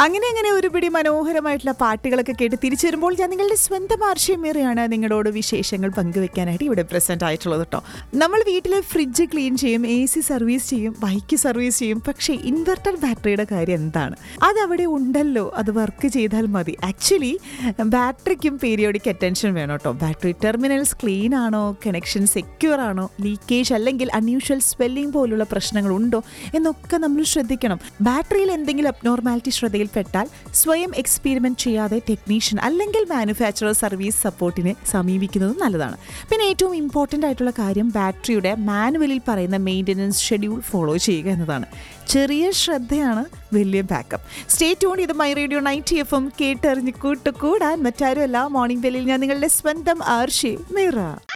അങ്ങനെ അങ്ങനെ ഒരുപിടി മനോഹരമായിട്ടുള്ള പാട്ടുകളൊക്കെ കേട്ട് തിരിച്ചു വരുമ്പോൾ ഞാൻ നിങ്ങളുടെ സ്വന്തം ആർഷയമേറിയാണ് നിങ്ങളോട് വിശേഷങ്ങൾ പങ്കുവെക്കാനായിട്ട് ഇവിടെ പ്രസന്റ് ആയിട്ടുള്ളത് കേട്ടോ നമ്മൾ വീട്ടിലെ ഫ്രിഡ്ജ് ക്ലീൻ ചെയ്യും എ സി സർവീസ് ചെയ്യും ബൈക്ക് സർവീസ് ചെയ്യും പക്ഷേ ഇൻവെർട്ടർ ബാറ്ററിയുടെ കാര്യം എന്താണ് അതവിടെ ഉണ്ടല്ലോ അത് വർക്ക് ചെയ്താൽ മതി ആക്ച്വലി ബാറ്ററിക്കും പീരിയോഡിക് അറ്റൻഷൻ വേണം കേട്ടോ ബാറ്ററി ടെർമിനൽസ് ക്ലീൻ ആണോ കണക്ഷൻ സെക്യൂർ ആണോ ലീക്കേജ് അല്ലെങ്കിൽ അൺയൂഷ്വൽ സ്വെല്ലിംഗ് പോലുള്ള പ്രശ്നങ്ങൾ ഉണ്ടോ എന്നൊക്കെ നമ്മൾ ശ്രദ്ധിക്കണം ബാറ്ററിയിൽ എന്തെങ്കിലും അബ്നോർമാലിറ്റി ശ്രദ്ധയിൽപ്പെട്ടാൽ സ്വയം എക്സ്പെരിമെന്റ് ചെയ്യാതെ ടെക്നീഷ്യൻ അല്ലെങ്കിൽ മാനുഫാക്ചറർ സർവീസ് സപ്പോർട്ടിനെ സമീപിക്കുന്നത് നല്ലതാണ് പിന്നെ ഏറ്റവും ഇമ്പോർട്ടൻ്റ് ആയിട്ടുള്ള കാര്യം ബാറ്ററിയുടെ മാനുവലിൽ പറയുന്ന മെയിൻ്റനൻസ് ഷെഡ്യൂൾ ഫോളോ ചെയ്യുക എന്നതാണ് ചെറിയ ശ്രദ്ധയാണ് വലിയ ബാക്കപ്പ് സ്റ്റേ ട്യൂൺ ഇത് മൈ റേഡിയോ നൈറ്റ് എഫ് എം കേട്ടറിഞ്ഞ് കൂട്ടുകൂടാൻ മറ്റാരുമല്ല മോർണിംഗ് ബെല്ലിൽ ഞാൻ നിങ്ങളുടെ സ്വന്തം ആർഷി മീറ